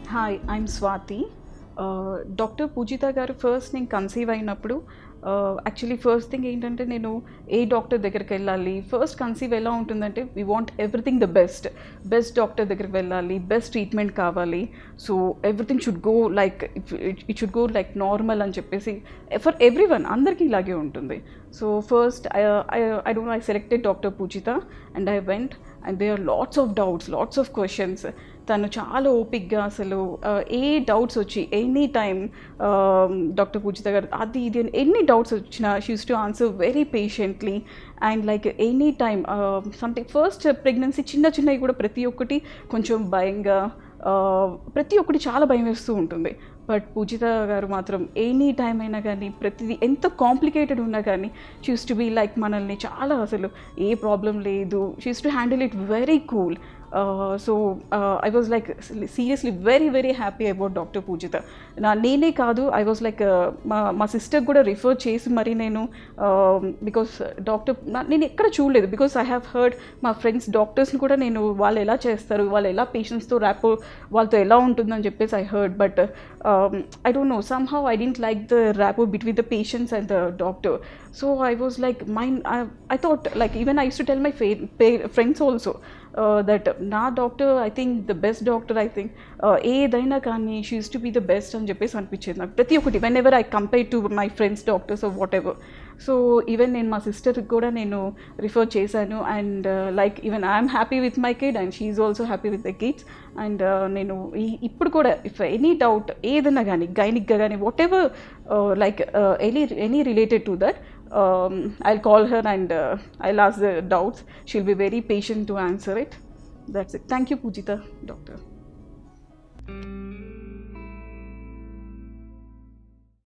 Hi I'm Swathi doctor Pujitha గారు first నేను conceive అయినప్పుడు యాక్చువల్లీ ఫస్ట్ థింగ్ ఏంటంటే నేను ఏ డాక్టర్ దగ్గరికి వెళ్ళాలి ఫస్ట్ కన్సీవ్ ఎలా ఉంటుందంటే we want everything the best best doctor దగ్గరికి వెళ్ళాలి బెస్ట్ ట్రీట్మెంట్ కావాలి so everything should go like it should go like normal అని చెప్పేసి ఫర్ ఎవ్రీ వన్ అందరికీ ఇలాగే ఉంటుంది so first I don't I selected doctor Pujitha and I went and they are lots of doubts lots of questions తను చాలా ఓపిక్గా అసలు ఏ డౌట్స్ వచ్చి ఎనీ టైం డాక్టర్ పూజిత గారు అది ఇది అని ఎన్ని డౌట్స్ వచ్చినా she's to answer very patiently and like any time something first pregnancy చిన్న చిన్నవి కూడా ప్రతి ఒక్కటి కొంచెం భయంగా ప్రతి ఒక్కటి చాలా భయం వేస్తూ ఉంటుంది బట్ పూజిత గారు మాత్రం ఎనీ టైం అయినా కానీ ప్రతిదీ ఎంత కాంప్లికేటెడ్ ఉన్నా కానీ షీస్ టు బీ లైక్ మనల్ని చాలా అసలు ఏ ప్రాబ్లం లేదు she's to handle it very cool so I was like seriously very very happy about doctor Pujitha నా నేనే కాదు ఐ వాజ్ లైక్ మా మా సిస్టర్ కూడా రిఫర్ చేసి మరి నేను బికాస్ డాక్టర్ నేను ఎక్కడ చూడలేదు బికాస్ ఐ హ్యావ్ హర్డ్ మా ఫ్రెండ్స్ డాక్టర్స్ని కూడా నేను వాళ్ళు ఎలా చేస్తారు వాళ్ళు ఎలా పేషెంట్స్తో ర్యాపో వాళ్ళతో ఎలా ఉంటుందని చెప్పేసి I heard but I don't know somehow I didn't like the rapport between the patients and the doctor so I was like mind I thought like even I use to tell my friends also that నా doctor I think the best doctor I think ఏదైనా కానీ she's to be the best అని చెప్పేసి అనిపించేది నాకు ప్రతి ఒక్కటి whenever I compare to my friends doctors of whatever so even నేను మా సిస్టర్కి కూడా నేను రిఫర్ చేశాను and like even I'm happy with my kid and she's also happy with the kids and నేను ఇప్పుడు కూడా ఇఫ్ ఎనీ డౌట్ ఏదైనా కానీ గైనిక్గా కానీ whatever like any any related to that um, I'll call her and uh, I'll ask the doubts. She'll be very patient to answer it. That's it. Thank you, Pujita, doctor.